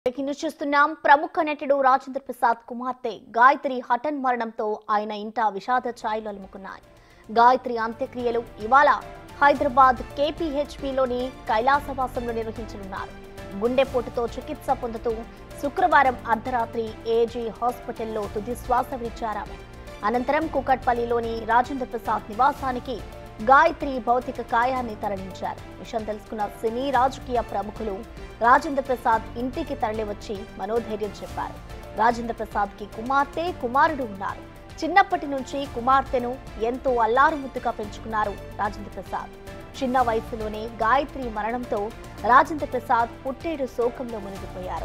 Breaking చూస్తున్నాం ప్రముఖ నటుడు రాజేంద్ర ప్రసాద్ కుమార్తె గాయత్రి హఠన్ మరణంతో ఆయన ఇంట విషాద ఛాయలు అలుముకున్నాయి గాయత్రి అంత్యక్రియలు ఇవాళ హైదరాబాద్ కేపీహెచ్పిలోని కైలాసవాసంలో నిర్వహించనున్నారు గుండెపోటుతో చికిత్స పొందుతూ శుక్రవారం అర్ధరాత్రి ఏజీ హాస్పిటల్లో తుది శ్వాస విడిచారామె అనంతరం కుకట్పల్లిలోని రాజేంద్ర ప్రసాద్ నివాసానికి గాయత్రి భౌతిక కాయాన్ని తరలించారు విషయం తెలుసుకున్న సినీ రాజకీయ ప్రముఖులు రాజేంద్ర ప్రసాద్ ఇంటికి తరలివచ్చి మనోధైర్యం చెప్పారు రాజేంద్ర ప్రసాద్ కి కుమార్తె కుమారుడు ఉన్నారు చిన్నప్పటి నుంచి కుమార్తెను ఎంతో అల్లారు ముద్దుగా పెంచుకున్నారు రాజేంద్ర ప్రసాద్ చిన్న వయసులోనే గాయత్రి మరణంతో రాజేంద్ర ప్రసాద్ పుట్టేడు శోకంలో మునిగిపోయారు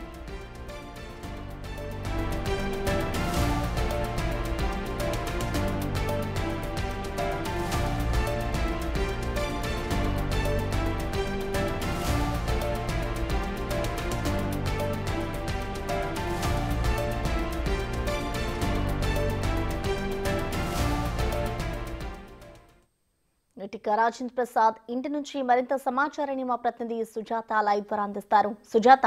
ఇటుక రాజేంద్ర ప్రసాద్ ఇంటి నుంచి మరింత సమాచారాన్ని మా ప్రతినిధి సుజాత లైవ్ ద్వారా అందిస్తారు సుజాత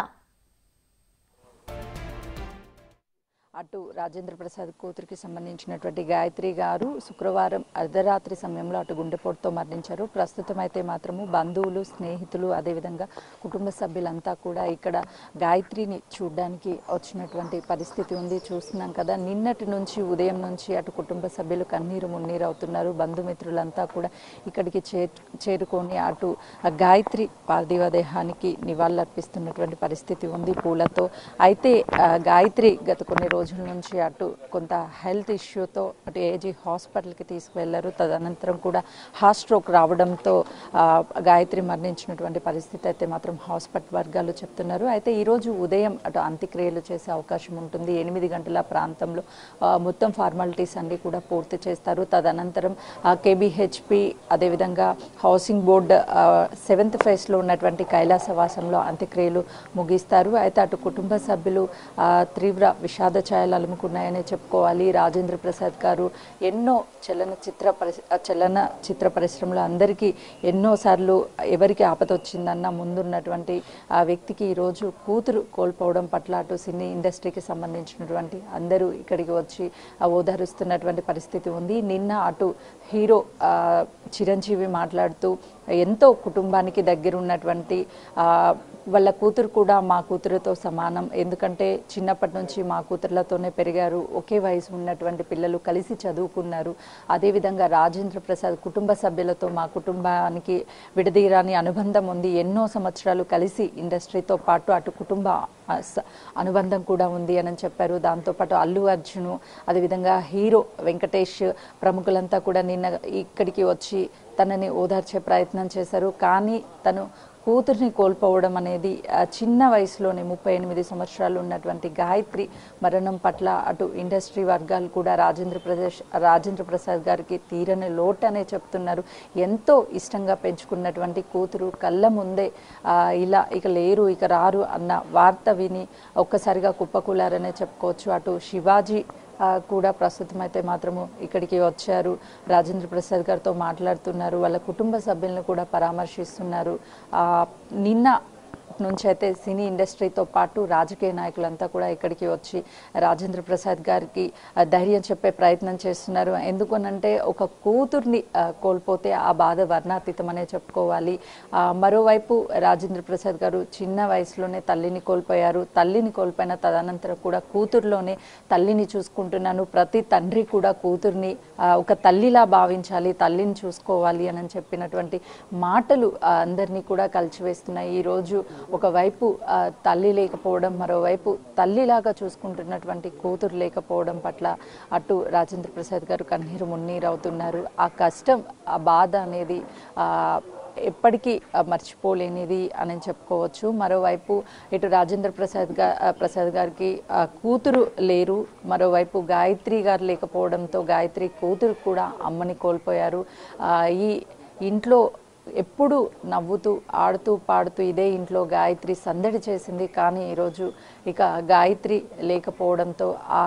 అటు రాజేంద్ర ప్రసాద్ కూతురికి సంబంధించినటువంటి గాయత్రి గారు శుక్రవారం అర్ధరాత్రి సమయంలో అటు గుండెపోటుతో మరణించారు ప్రస్తుతం అయితే మాత్రము బంధువులు స్నేహితులు అదేవిధంగా కుటుంబ సభ్యులంతా కూడా ఇక్కడ గాయత్రిని చూడడానికి వచ్చినటువంటి పరిస్థితి ఉంది చూస్తున్నాం కదా నిన్నటి నుంచి ఉదయం నుంచి అటు కుటుంబ సభ్యులు కన్నీరు మున్నీరు అవుతున్నారు బంధుమిత్రులంతా కూడా ఇక్కడికి చే చేరుకొని అటు ఆ గాయత్రి పార్థివ దేహానికి నివాళులర్పిస్తున్నటువంటి పరిస్థితి ఉంది పూలతో అయితే ఆ, గాయత్రి గత కొన్ని రోజుల నుంచి అటు కొంత హెల్త్ ఇష్యూతో అటు ఏజీ హాస్పిటల్కి తీసుకువెళ్లారు తదనంతరం కూడా హార్ట్ స్ట్రోక్ రావడంతో ఆ, గాయత్రి మరణించినటువంటి పరిస్థితి అయితే మాత్రం హాస్పిటల్ వర్గాలు చెప్తున్నారు అయితే ఈరోజు ఉదయం అటు అంత్యక్రియలు చేసే అవకాశం ఉంటుంది ఎనిమిది గంటల ప్రాంతంలో ఆ, మొత్తం ఫార్మాలిటీస్ అన్ని కూడా పూర్తి చేస్తారు తదనంతరం కేబిహెచ్పి అదేవిధంగా హౌసింగ్ బోర్డ్ సెవెంత్ ఫేజ్లో ఉన్నటువంటి కైలాసవాసంలో అంత్యక్రియలు ముగిస్తారు అయితే అటు కుటుంబ సభ్యులు ఆ, తీవ్ర విషాద ఛాయలు అలుముకున్నాయనే చెప్పుకోవాలి రాజేంద్ర ప్రసాద్ గారు ఎన్నో చలనచిత్ర పరిశ చలన చిత్ర పరిశ్రమలో అందరికీ ఎన్నోసార్లు ఎవరికి ఆపద వచ్చిందన్న ముందున్నటువంటి ఆ వ్యక్తికి ఈరోజు కూతురు కోల్పోవడం పట్ల అటు సినీ ఇండస్ట్రీకి సంబంధించినటువంటి అందరూ ఇక్కడికి వచ్చి ఆ, ఓదారుస్తున్నటువంటి పరిస్థితి ఉంది నిన్న అటు హీరో ఆ, చిరంజీవి మాట్లాడుతూ ఎంతో కుటుంబానికి దగ్గరున్నటువంటి ఆ, వాళ్ళ కూతురు కూడా మా కూతురుతో సమానం ఎందుకంటే చిన్నప్పటి నుంచి మా కూతుర్లతోనే పెరిగారు ఒకే వయసు ఉన్నటువంటి పిల్లలు కలిసి చదువుకున్నారు అదేవిధంగా రాజేంద్ర ప్రసాద్ కుటుంబ సభ్యులతో మా కుటుంబానికి విడదీరాని అనుబంధం ఉంది ఎన్నో సంవత్సరాలు కలిసి ఇండస్ట్రీతో పాటు అటు కుటుంబ ఆ, స- అనుబంధం కూడా ఉంది అని చెప్పారు దాంతోపాటు అల్లు అర్జును అదేవిధంగా హీరో వెంకటేష్ ప్రముఖులంతా కూడా నిన్న ఇక్కడికి వచ్చి తనని ఓదార్చే ప్రయత్నం చేశారు కానీ తను కూతుర్ని కోల్పోవడం అనేది ఆ, చిన్న వయసులోనే ముప్పై ఎనిమిది సంవత్సరాలు ఉన్నటువంటి గాయత్రి మరణం పట్ల అటు ఇండస్ట్రీ వర్గాలు కూడా రాజేంద్ర ప్రదేశ్ రాజేంద్ర ప్రసాద్ గారికి తీరని లోటు అనే చెప్తున్నారు ఎంతో ఇష్టంగా పెంచుకున్నటువంటి కూతురు కళ్ళ ముందే ఆ, ఇలా ఇక లేరు ఇక రారు అన్న వార్త విని ఒక్కసారిగా కుప్పకూలారనే చెప్పుకోవచ్చు అటు శివాజీ ఆ, కూడా ప్రస్తుతం అయితే మాత్రము ఇక్కడికి వచ్చారు రాజేంద్ర ప్రసాద్ గారితో మాట్లాడుతున్నారు వాళ్ళ కుటుంబ సభ్యులను కూడా పరామర్శిస్తున్నారు ఆ, నిన్న నుంచి అయితే సినీ ఇండస్ట్రీతో పాటు రాజకీయ నాయకులంతా కూడా ఇక్కడికి వచ్చి రాజేంద్ర ప్రసాద్ గారికి ఆ, ధైర్యం చెప్పే ప్రయత్నం చేస్తున్నారు ఎందుకనంటే ఒక కూతుర్ని ఆ, కోల్పోతే ఆ బాధ వర్ణాతీతమనే చెప్పుకోవాలి ఆ, మరోవైపు రాజేంద్ర ప్రసాద్ గారు చిన్న వయసులోనే తల్లిని కోల్పోయారు తల్లిని కోల్పోయిన తదనంతరం కూడా కూతురులోనే తల్లిని చూసుకుంటున్నాను ప్రతి తండ్రి కూడా కూతుర్ని ఆ, ఒక తల్లిలా భావించాలి తల్లిని చూసుకోవాలి అని చెప్పినటువంటి మాటలు ఆ, అందరినీ కూడా కలిచివేస్తున్నాయి ఈరోజు ఒకవైపు ఆ, తల్లి లేకపోవడం మరోవైపు తల్లిలాగా చూసుకుంటున్నటువంటి కూతురు లేకపోవడం పట్ల అటు రాజేంద్ర ప్రసాద్ గారు కన్నీరు మున్నీరు అవుతున్నారు ఆ కష్టం ఆ బాధ అనేది ఆ, ఎప్పటికీ ఆ, మర్చిపోలేనిది అని చెప్పుకోవచ్చు మరోవైపు ఇటు రాజేంద్ర ప్రసాద్ గా ఆ, ప్రసాద్ గారికి ఆ, కూతురు లేరు మరోవైపు గాయత్రి గారు లేకపోవడంతో గాయత్రి కూతురు కూడా అమ్మని కోల్పోయారు ఆ, ఈ ఇంట్లో ఎప్పుడు నవ్వుతూ ఆడుతూ పాడుతూ ఇదే ఇంట్లో గాయత్రి సందడి చేసింది కానీ ఈరోజు ఇక గాయత్రి లేకపోవడంతో ఆ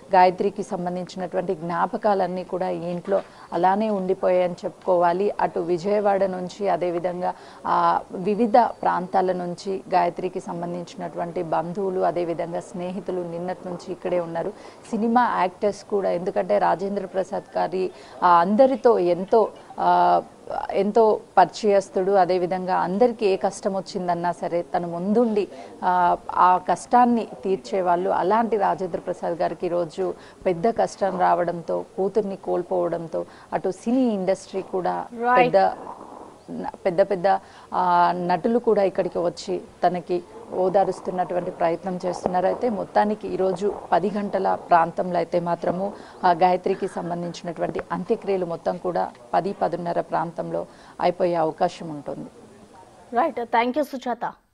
గాయత్రికి సంబంధించినటువంటి జ్ఞాపకాలన్నీ కూడా ఈ ఇంట్లో అలానే ఉండిపోయాయని చెప్పుకోవాలి అటు విజయవాడ నుంచి అదేవిధంగా ఆ, వివిధ ప్రాంతాల నుంచి గాయత్రికి సంబంధించినటువంటి బంధువులు అదేవిధంగా స్నేహితులు నిన్నటి నుంచి ఇక్కడే ఉన్నారు సినిమా యాక్టర్స్ కూడా ఎందుకంటే రాజేంద్ర ప్రసాద్ గారి ఆ, అందరితో ఎంతో ఆ, ఎంతో పరిచయస్తుడు అదేవిధంగా అందరికీ ఏ కష్టం వచ్చిందన్నా సరే తను ముందుండి ఆ, ఆ కష్టాన్ని తీర్చేవాళ్ళు అలాంటి రాజేంద్ర ప్రసాద్ గారికి ఈరోజు పెద్ద కష్టం రావడంతో కూతుర్ని కోల్పోవడంతో అటు సినీ ఇండస్ట్రీ కూడా Right. పెద్ద పెద్ద పెద్ద ఆ, నటులు కూడా ఇక్కడికి వచ్చి తనకి ఓదారుస్తున్నటువంటి ప్రయత్నం చేస్తున్నారు అయితే మొత్తానికి ఈరోజు పది గంటల ప్రాంతంలో అయితే మాత్రము ఆ, గాయత్రికి సంబంధించినటువంటి అంత్యక్రియలు మొత్తం కూడా పది పదున్నర ప్రాంతంలో అయిపోయే అవకాశం ఉంటుంది రైట్ థ్యాంక్ యూ సుజాత